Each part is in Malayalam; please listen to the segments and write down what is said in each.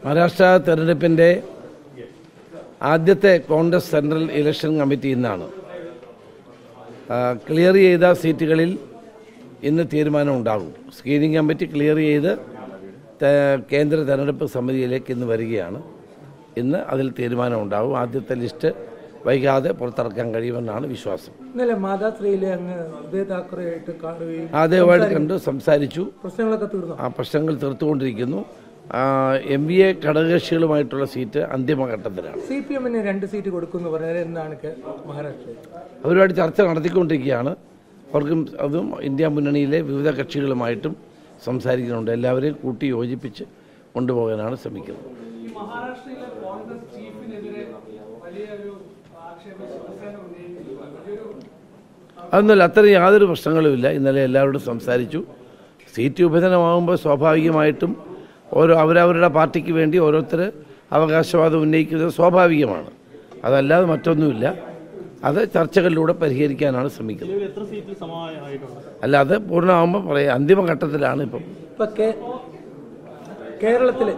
മഹാരാഷ്ട്ര തെരഞ്ഞെടുപ്പിൻ്റെ ആദ്യത്തെ കോൺഗ്രസ് സെൻട്രൽ ഇലക്ഷൻ കമ്മിറ്റി ഇന്നാണ് ആ, ക്ലിയർ ചെയ്ത സീറ്റുകളിൽ ഇന്ന് തീരുമാനം ഉണ്ടാകും സ്ക്രീനിംഗ് കമ്മിറ്റി ക്ലിയർ ചെയ്ത് തെ- കേന്ദ്ര തെരഞ്ഞെടുപ്പ് സമിതിയിലേക്ക് ഇന്ന് വരികയാണ് ഇന്ന് അതിൽ തീരുമാനം ഉണ്ടാകും ആദ്യത്തെ ലിസ്റ്റ് വൈകാതെ പുറത്തിറക്കാൻ കഴിയുമെന്നാണ് വിശ്വാസം ഇന്നലെ മാതാശ്രീയിലെ അങ്ങ് ഉദയ താക്കറെയായിട്ട് കാണുകയും ആദ്യമായിട്ട് കണ്ട് സംസാരിച്ചു പ്രശ്നങ്ങളൊക്കെ തീർന്നു ആ പ്രശ്നങ്ങൾ തീർത്തുകൊണ്ടിരിക്കുന്നു എം ബി എ ഘടകകക്ഷികളുമായിട്ടുള്ള സീറ്റ് അന്തിമഘട്ടത്തിലാണ് സി പി എമ്മിന് രണ്ട് സീറ്റ് കൊടുക്കുമെന്ന് പറഞ്ഞാൽ എന്താണ് കേ- മഹാരാഷ്ട്രയിൽ അവരുമായിട്ട് ചർച്ച നടത്തിക്കൊണ്ടിരിക്കുകയാണ് അവർക്കും അതും ഇന്ത്യ മുന്നണിയിലെ വിവിധ കക്ഷികളുമായിട്ടും സംസാരിക്കുന്നുണ്ട് എല്ലാവരെയും കൂട്ടി യോജിപ്പിച്ച് കൊണ്ടുപോകാനാണ് ശ്രമിക്കുന്നത് ഈ മഹാരാഷ്ട്രയിലെ കോൺഗ്രസ് ചീഫിനെതിരെ വലിയൊരു ആക്ഷേപം ശിവസേന ഉന്നയിച്ചിരിക്കുന്നു വലിയൊരു അതൊന്നുമില്ല അത്തരം യാതൊരു പ്രശ്നങ്ങളുമില്ല ഇന്നലെ എല്ലാവരോടും സംസാരിച്ചു സീറ്റ് വിഭജനമാകുമ്പോൾ സ്വാഭാവികമായിട്ടും ഓരോ അവരവരുടെ പാർട്ടിക്ക് വേണ്ടി ഓരോരുത്തർ അവകാശവാദം ഉന്നയിക്കുന്നത് സ്വാഭാവികമാണ് അതല്ലാതെ മറ്റൊന്നുമില്ല അത് ചർച്ചകളിലൂടെ പരിഹരിക്കാനാണ് ശ്രമിക്കുന്നത് എത്ര സീറ്റിൽ സമാനമായിട്ടുണ്ട് അല്ല അത് പൂർണ്ണമാകുമ്പോൾ പറയാം അന്തിമഘട്ടത്തിലാണ് ഇപ്പം ഇപ്പൊ കേ- കേരളത്തില്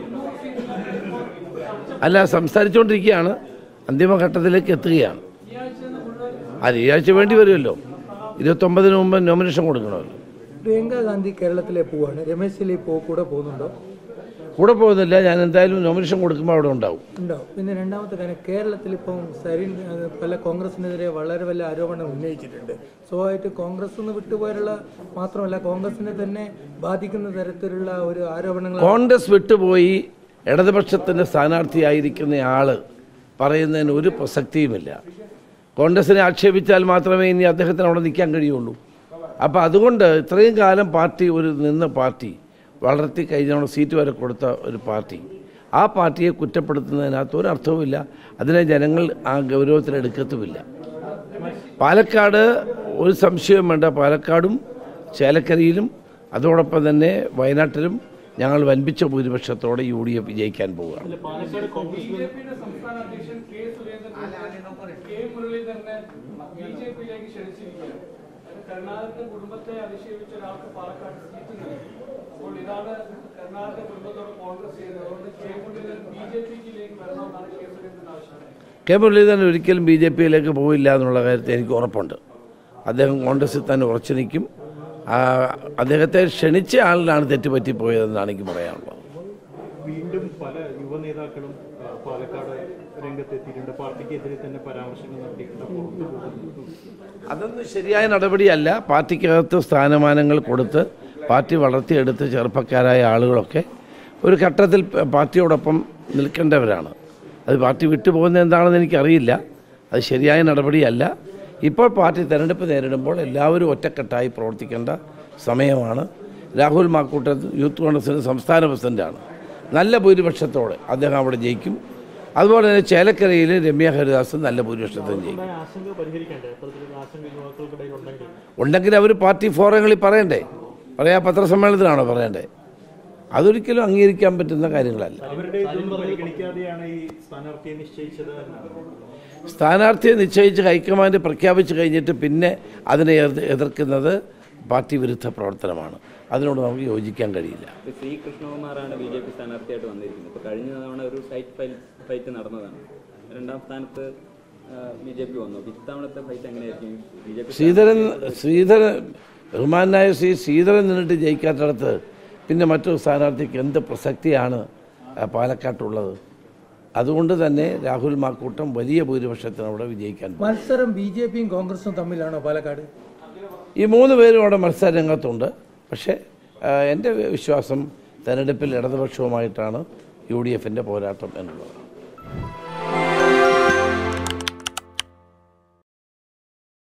അല്ല സംസാരിച്ചുകൊണ്ടിരിക്കുകയാണ് അന്തിമഘട്ടത്തിലേക്ക് എത്തുകയാണ് അത് ഈ ആഴ്ച വേണ്ടി വരുമല്ലോ ഇരുപത്തൊമ്പതിന് മുമ്പ് നോമിനേഷൻ കൊടുക്കണമല്ലോ പ്രിയങ്ക ഗാന്ധി കേരളത്തിലെ പോവാണ് രമേശ് ചെല്ലി പോ കൂടെ പോകുന്നുണ്ടോ കൂടെ പോകുന്നില്ല ഞാൻ എന്തായാലും നോമിനേഷൻ കൊടുക്കുമ്പോൾ അവിടെ ഉണ്ടാവും ഉണ്ടാവും പിന്നെ രണ്ടാമത്തെ കാര്യം കേരളത്തിൽ ഇപ്പം സരിൻ അത് പല കോൺഗ്രസിനെതിരെ വളരെ വലിയ ആരോപണം ഉന്നയിച്ചിട്ടുണ്ട് സ്വാഭാവികമായിട്ട് കോൺഗ്രസ് നിന്ന് വിട്ടുപോയുള്ള മാത്രമല്ല കോൺഗ്രസിനെ തന്നെ ബാധിക്കുന്ന തരത്തിലുള്ള ഒരു ആരോപണങ്ങൾ കോൺഗ്രസ് വിട്ടുപോയി ഇടതുപക്ഷത്തിൻ്റെ സ്ഥാനാർത്ഥിയായിരിക്കുന്ന ആള് പറയുന്നതിന് ഒരു പ്രസക്തിയുമില്ല കോൺഗ്രസിനെ ആക്ഷേപിച്ചാൽ മാത്രമേ ഇനി അദ്ദേഹത്തിന് അവിടെ നിൽക്കാൻ കഴിയുള്ളൂ അപ്പോൾ അതുകൊണ്ട് ഇത്രയും കാലം പാർട്ടി ഒരു നിന്ന പാർട്ടി വളർത്തി കഴിഞ്ഞ സീറ്റ് വരെ കൊടുത്ത ഒരു പാർട്ടി ആ പാർട്ടിയെ കുറ്റപ്പെടുത്തുന്നതിനകത്ത് ഒരു അർത്ഥവുമില്ല അതിനെ ജനങ്ങൾ ആ ഗൗരവത്തിലെടുക്കത്തുമില്ല പാലക്കാട് ഒരു സംശയവും വേണ്ട പാലക്കാടും ചേലക്കരയിലും അതോടൊപ്പം തന്നെ വയനാട്ടിലും ഞങ്ങൾ വൻപിച്ച ഭൂരിപക്ഷത്തോടെ യു ഡി എഫ് വിജയിക്കാൻ പോവുകയാണ് പാലക്കാട് കോൺഗ്രസ് ബിജെപിയുടെ സംസ്ഥാന അധ്യക്ഷൻ കെ സുരേന്ദ്രൻ കെ മുരളീധരനെ ബി ജെ പിയിലേക്ക് ക്ഷണിച്ചിരിക്കുകയാണ് അത് കരുണാകരന്റെ കുടുംബത്തെ അധിക്ഷേപിച്ച ഒരാൾക്ക് പാലക്കാട് സീറ്റ് നൽകി അപ്പോൾ ഇതാണ് കരുണാകരന്റെ കുടുംബത്തോട് കോൺഗ്രസ് ചെയ്യുന്നത് അതുകൊണ്ട് കെ മുരളീധരൻ ബി ജെ പിയിലേക്ക് വരണമെന്നാണ് കെ സുരേന്ദ്രൻ ആവശ്യപ്പെടുന്നത് കെ മുരളീധരൻ ഒരിക്കലും ബി ജെ പിയിലേക്ക് പോവില്ല എന്നുള്ള കാര്യത്തിൽ എനിക്ക് ഉറപ്പുണ്ട് അദ്ദേഹം കോൺഗ്രസിൽ തന്നെ ഉറച്ചു നിൽക്കും ആ, അദ്ദേഹത്തെ ക്ഷണിച്ച ആളിലാണ് തെറ്റുപറ്റിപ്പോയതെന്നാണ് എനിക്ക് പറയാനുള്ളത് വീണ്ടും പല യുവ നേതാക്കളും ആ, പാലക്കാട് രംഗത്തെത്തിയിട്ടുണ്ട് പാർട്ടിക്കെതിരെ തന്നെ പരാമർശങ്ങൾ നടത്തിയിട്ടുണ്ട് പുറത്തു പോകുന്നു അതൊന്നും ശരിയായ നടപടിയല്ല പാർട്ടിക്കകത്ത് സ്ഥാനമാനങ്ങൾ കൊടുത്ത് പാർട്ടി വളർത്തിയെടുത്ത് ചെറുപ്പക്കാരായ ആളുകളൊക്കെ ഒരു ഘട്ടത്തിൽ പ- പാർട്ടിയോടൊപ്പം നിൽക്കേണ്ടവരാണ് അത് പാർട്ടി വിട്ടുപോകുന്നത് എന്താണെന്ന് എനിക്കറിയില്ല അത് ശരിയായ നടപടിയല്ല ഇപ്പോൾ പാർട്ടി തെരഞ്ഞെടുപ്പ് നേരിടുമ്പോൾ എല്ലാവരും ഒറ്റക്കെട്ടായി പ്രവർത്തിക്കേണ്ട സമയമാണ് രാഹുൽ മാക്കൂട്ടൻ യൂത്ത് കോൺഗ്രസിൻ്റെ സംസ്ഥാന പ്രസിഡന്റാണ് നല്ല ഭൂരിപക്ഷത്തോടെ അദ്ദേഹം അവിടെ ജയിക്കും അതുപോലെ തന്നെ ചേലക്കരയിൽ രമ്യ ഹരിദാസും നല്ല ഭൂരിപക്ഷത്തിൽ ജയിക്കും ഉണ്ടായ ആശങ്ക പരിഹരിക്കണ്ടേ അത്തരത്തിലൊരു ആശങ്ക യുവാക്കൾക്കിടയിൽ ഉണ്ടെങ്കിൽ ഉണ്ടെങ്കിൽ അവർ പാർട്ടി ഫോറങ്ങളിൽ പറയണ്ടേ പറയാ പത്രസമ്മേളനത്തിലാണോ പറയണ്ടേ അതൊരിക്കലും അംഗീകരിക്കാൻ പറ്റുന്ന കാര്യങ്ങളല്ല അവരുടെ ഇതൊന്നും പരിഗണിക്കാതെയാണ് ഈ സ്ഥാനാർത്ഥിയെ നിശ്ചയിച്ചത് എന്നാണ് സ്ഥാനാർത്ഥിയെ നിശ്ചയിച്ച് ഹൈക്കമാൻഡ് പ്രഖ്യാപിച്ചു കഴിഞ്ഞിട്ട് പിന്നെ അതിനെ എതിർ- എതിർക്കുന്നത് പാർട്ടി വിരുദ്ധ പ്രവർത്തനമാണ് അതിനോട് നമുക്ക് യോജിക്കാൻ കഴിയില്ല ഇത് ശ്രീ കൃഷ്ണകുമാറാണ് ബി ജെ പി സ്ഥാനാർത്ഥിയായിട്ട് വന്നിരിക്കുന്നത് ഇപ്പോൾ കഴിഞ്ഞ തവണ ഒരു സൈറ്റ് ഫൈൽ ഫൈറ്റ് നടന്നതാണ് രണ്ടാം സ്ഥാനത്ത് ബി ജെ പി വന്നു അപ്പോൾ ഇത്തവണത്തെ ഫൈറ്റ് എങ്ങനെയായിരിക്കും B J P Sreedharan Sreedharan ബഹുമാനായ ശ്രീ ശ്രീധരൻ നിന്നിട്ട് ജയിക്കാത്തടത്ത് പിന്നെ മറ്റൊരു സ്ഥാനാർത്ഥിക്ക് എന്ത് പ്രസക്തിയാണ് ആ, പാലക്കാട്ടുള്ളത് അതുകൊണ്ട് തന്നെ രാഹുൽ മാക്കൂട്ടം വലിയ ഭൂരിപക്ഷത്തിന് അവിടെ വിജയിക്കാൻ പോകും. മത്സരം ബി ജെ പിയും കോൺഗ്രസും തമ്മിലാണോ പാലക്കാട് ഈ മൂന്ന് പേരും അവിടെ മത്സര രംഗത്തുണ്ട് പക്ഷേ ആ, എൻ്റെ വിശ്വാസം തെരഞ്ഞെടുപ്പിൽ ഇടതുപക്ഷവുമായിട്ടാണ് യു ഡി എഫിൻ്റെ പോരാട്ടം എന്നുള്ളത്